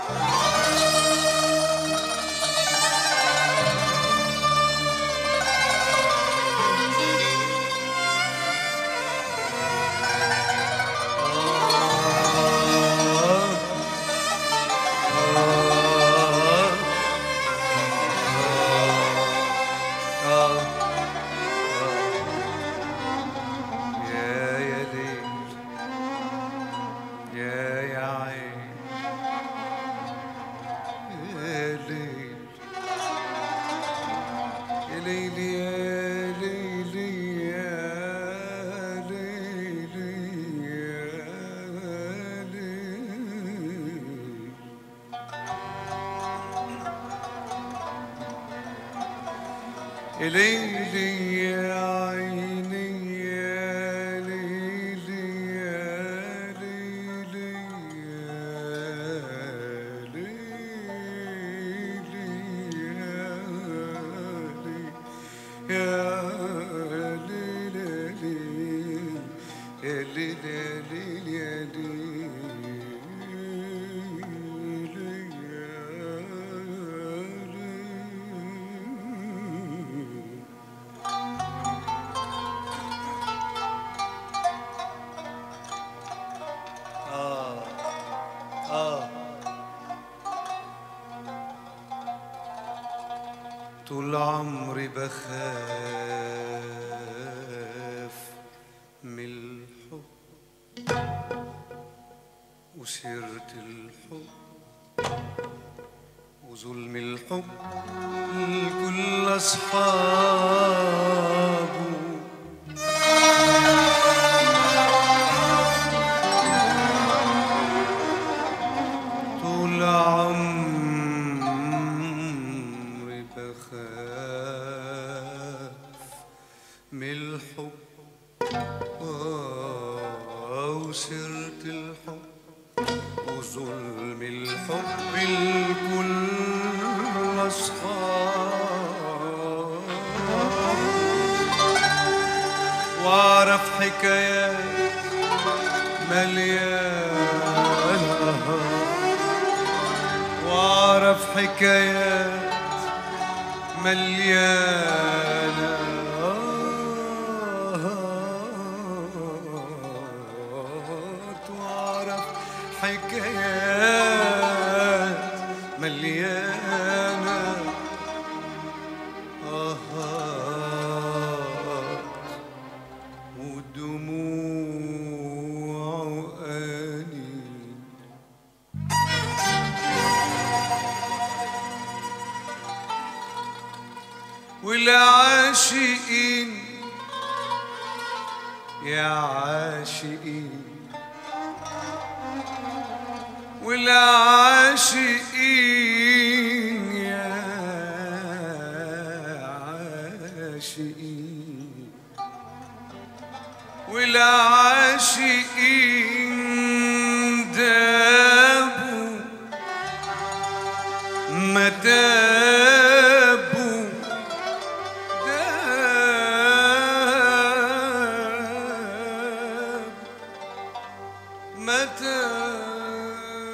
يا يا ليل يا يا عين يا ليل يا ليل يا ليل يا ليل يا ليل يا ليلي يا عيني يا ليلي يا ليلي يا ليلي يا ليلي يا ليلي يا ليلي يا ليلي آه آه طول عمري بخاف من الحب وسيرة الحب وظلم الحب لكل أصحابه طول عمري بخاف من الحب آه، وسيرة الحب وظلم الحب الكل أصحاب وأعرف حكايات مليانة واعرف حكايات مليانة واعرف حكايات مليانة آهات ودموع أنين والعاشقين يا عاشقين والعاشقين يا عاشقين والعاشقين دابوا ما دابوا داب متى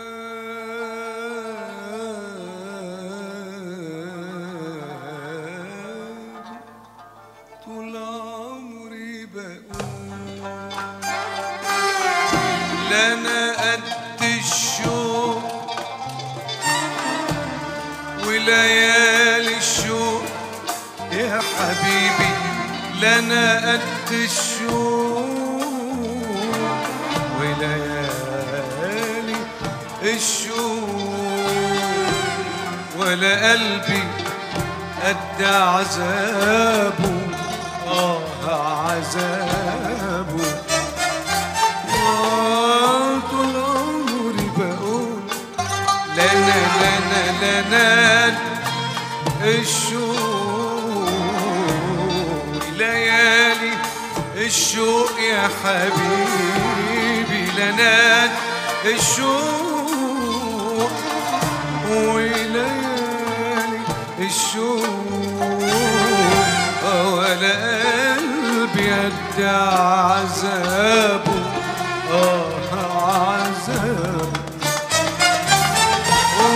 طول عمري بقول لا انا قد الشوق وليالي الشوق يا حبيبي لا انا قد الشوق وليالي الشوق ولا قلبي قد عذابه اه عذابه آه، طول عمري بقول لنا لنا لنا الشوق ليالي الشوق يا حبيبي لنا الشوق وليالي الشوق ولا قلبي قد عذابه اه عذابه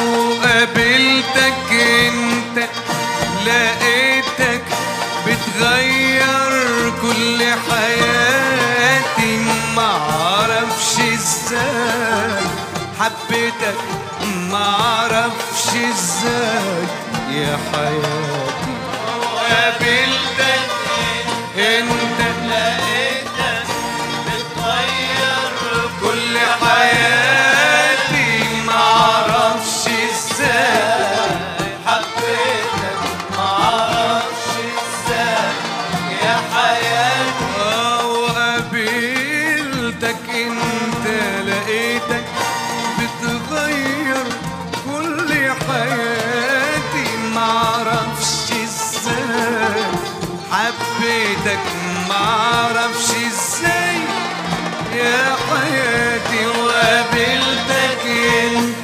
وقابلتك انت لقيتك بتغير كل حياتي معرفش ازاي حبيتك معرفش ازاي يا حياتي وقابلتك انت لقيتك بتغير كل حياتي معرفش ازاي حبيتك معرفش ازاي يا حياتي آه، وقابلتك انت لقيتك بتغير كل حياتي معرفش ازاي حبيتك معرفش ازاي يا حياتي وقابلتك انت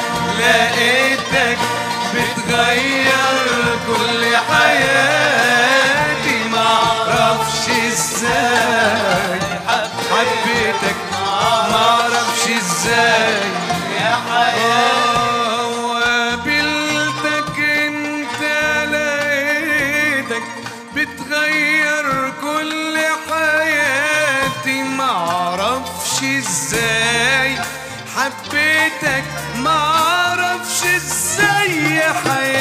لقيتك بتغير كل حياتي معرفش ازاي حبيتك معرفش ازاي يا حياتي آه، وقابلتك انت لقيتك بتغير كل حياتي معرفش ازاي حبيتك معرفش ازاي يا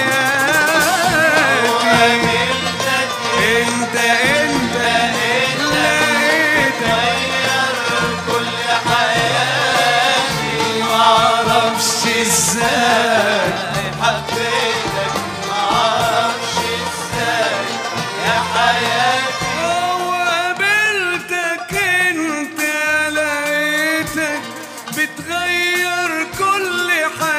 حياتي وقابلتك انت انت لقيتك غير كل حياتي معرفش ازاي حبيتك معرفش ازاي يا حياتي وقابلتك انت لقيتك بتغير كل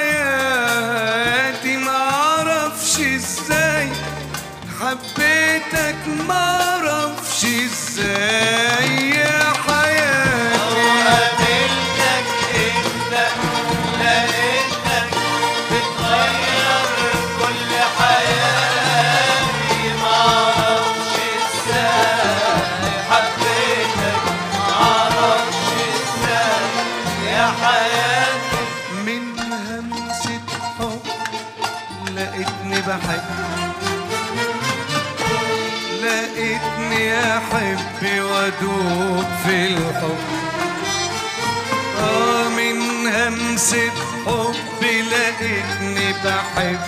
حياتي معرفش ازاي حبيتك معرفش ازاي يا حياتي وقابلتك انت لقيتك بتغير كل حياتي معرفش ازاي حبيتك معرفش ازاي يا حياتي من همسة حب لقيتني بحب لقيتني احب وادوب في الحب اه من همسة حب لقيتني بحب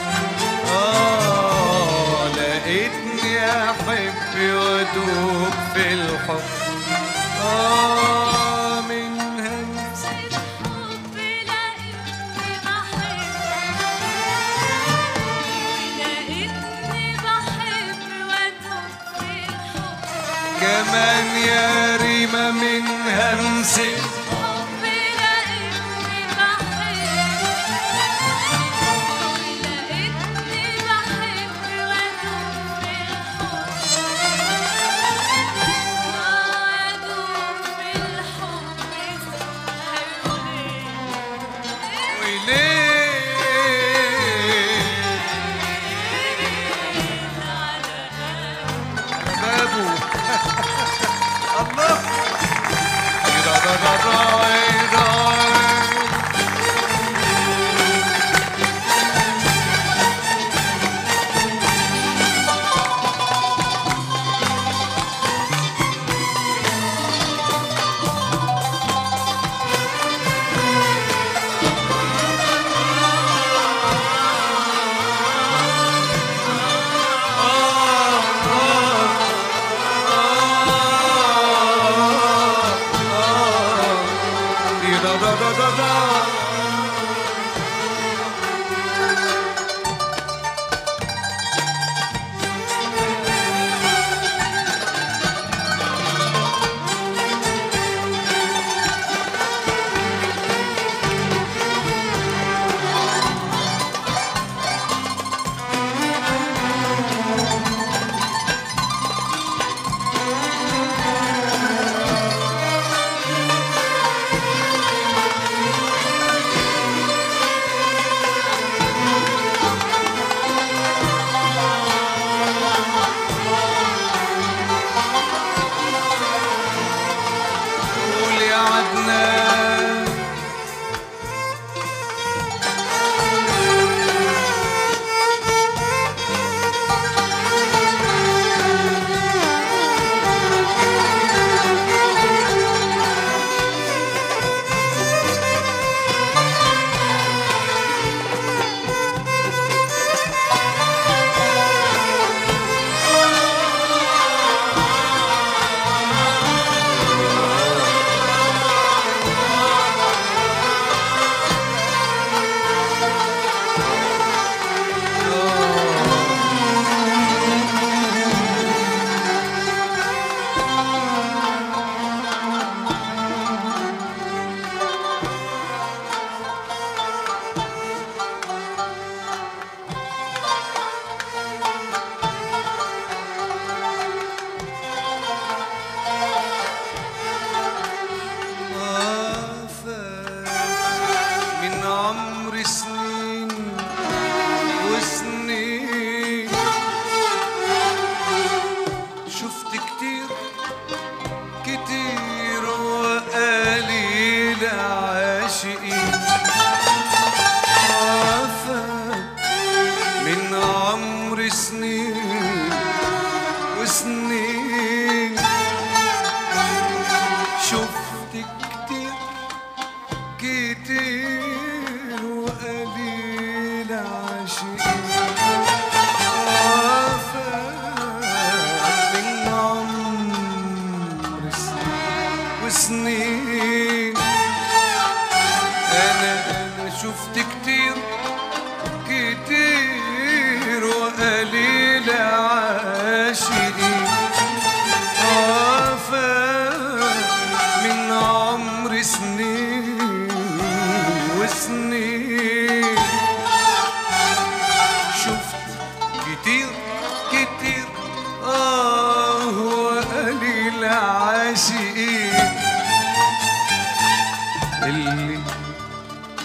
اه لقيتني احب وادوب في الحب اه من همسة الحب لقيتني بحب لقيتني بحب وادوب في الحب كمان يا ريمة من همسة حب لقيتني بحب لقيتني بحب وادوب في الحب وادوب في الحب حلوين وليه بابو الله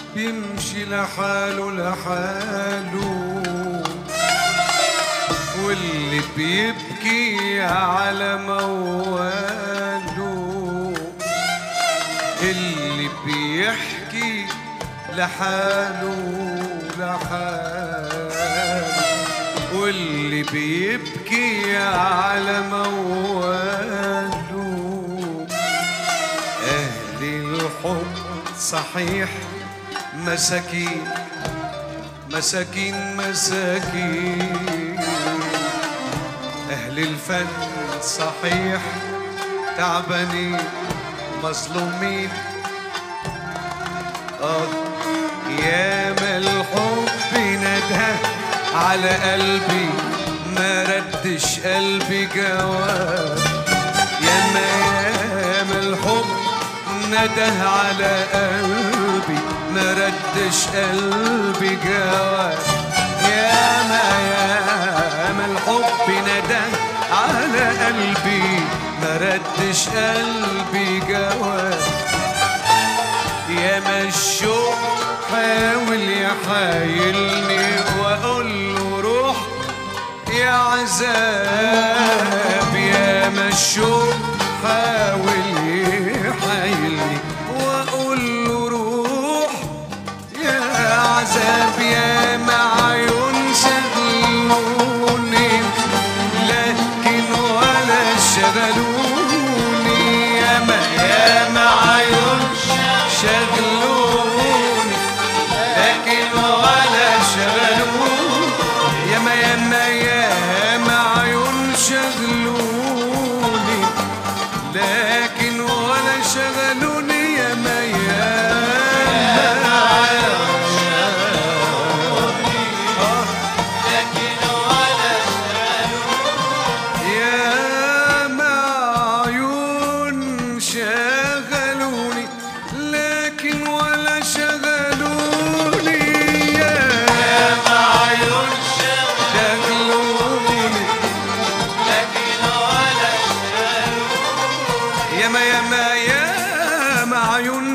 بيمشي لحاله لحاله واللي بيبكي على مواله اللي بيحكي لحاله لحاله واللي بيبكي على مواله أهل الحب صحيح مساكين مساكين مساكين أهل الفن صحيح تعبانين مظلومين آه ياما الحب ندى على قلبي ما ردش قلبي جواب ياما ياما الحب نده على قلبي ما ردش قلبي جواب ياما ياما الحب نده على قلبي ما ردش قلبي جواب ياما الشوق حاول يحايلني واقول له روح يا عذاب ياما الشوق حاول يحايلني واقول له روح يا عذاب يا معيون شغلوني لكن ولا شغلوني يا ما يا معيون شغلوني لكن ولا شغلوني يا ما يا ما يا معيون شغلوني لكن ولا شغلوني يا ما يا يا معيون شغلوني لكن ولا شغلوني يا معيون شغلوني يا ما يا ما يا معيون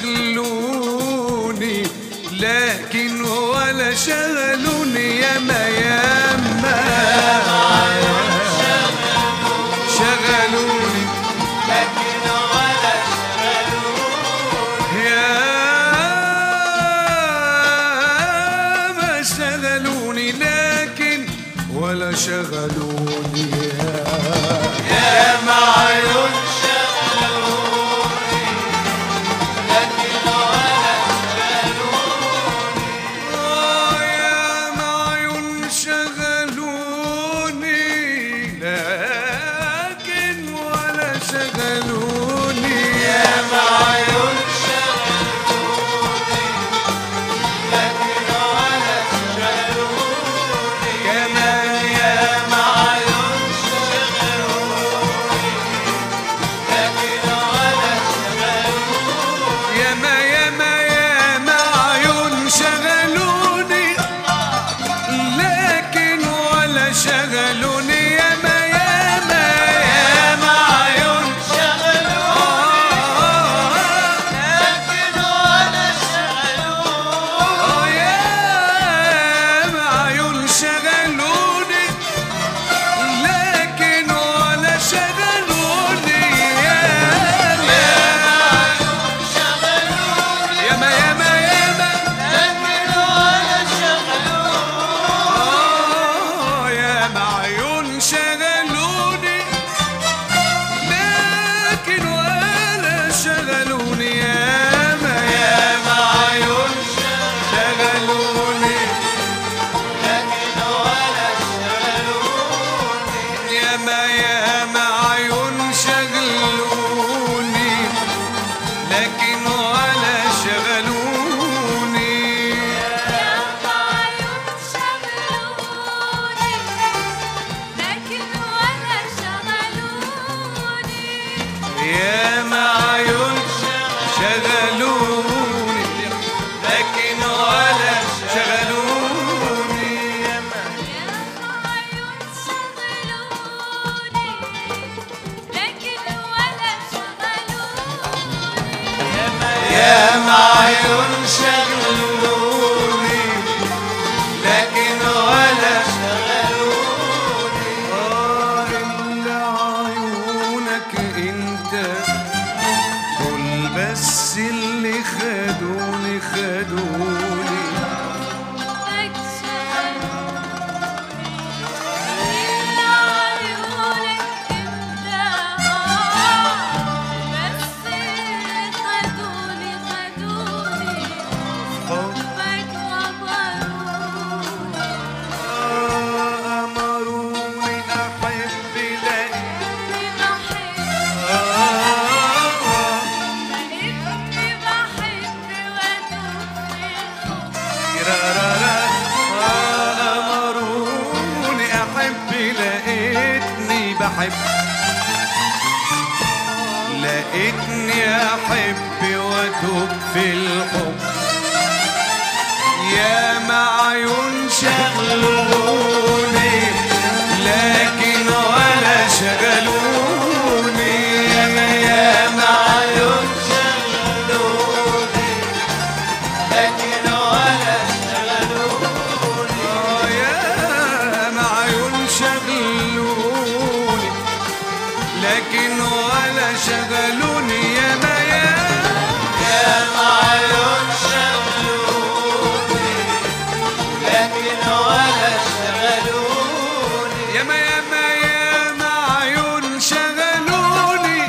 شغلوني لكن ولا شغلوني يا ما يا ما شغلوني يا ما شغلوني لكن ولا شغلوني يا معيون آه يا معيون شغلوني لكن ولا شغلوني يا معيون كمان يا معيون وادوب في الحب يا معيون شغلوني لكن ولا شغلوني يا معيون شغلوني لكن ولا شغلوني آه يا معيون شغلوني لكن ولا شغلوني يا ما يا يا معيون شغلوني لكن ولا شغلوني يا ما يا ما يا معيون شغلوني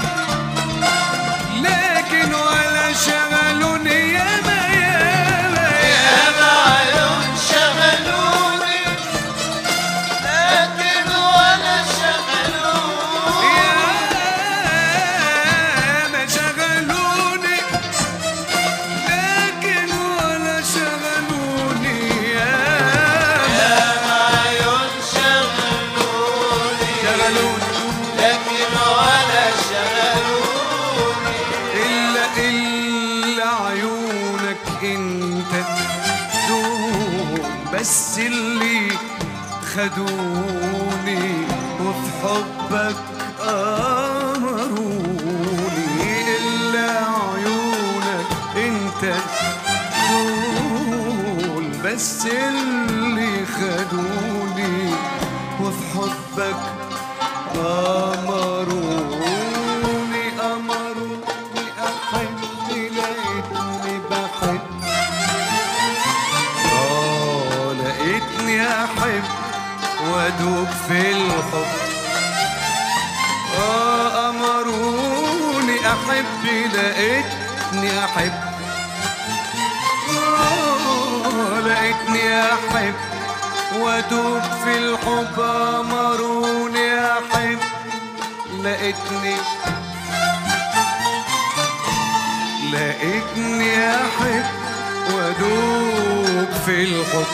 لكن ولا شغلوني يا ما يا ما يا يا معيون شغلوني لكن ولا شغلوني يا ما شغلوني لكن ولا شغلوني يا يا معيون شغلوني شغلوني لكن ولا شغلوني إلا إلا عيونك أنت دول بس اللي خدوني وفي حبك أمروني إلا عيونك أنت دول بس اللي خدوني وفي حبك أمروني أمروني أحب لقيتني بحب آه لقيتني أحب وأدوب في الحب آه أمروني أحب لقيتني أحب آه لقيتني أحب وأدوب في الحب أمروني أحب لقيتني لقيتني أحب وأدوب في الحب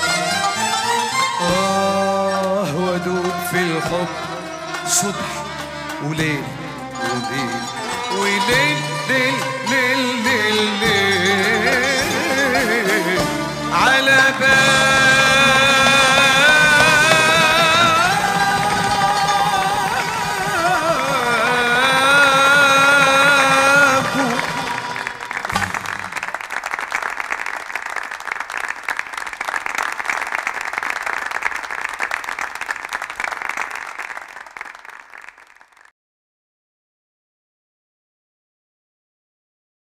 آه وأدوب في الحب صبح وليل وليل وليل ليل ليل ليل ليل على بال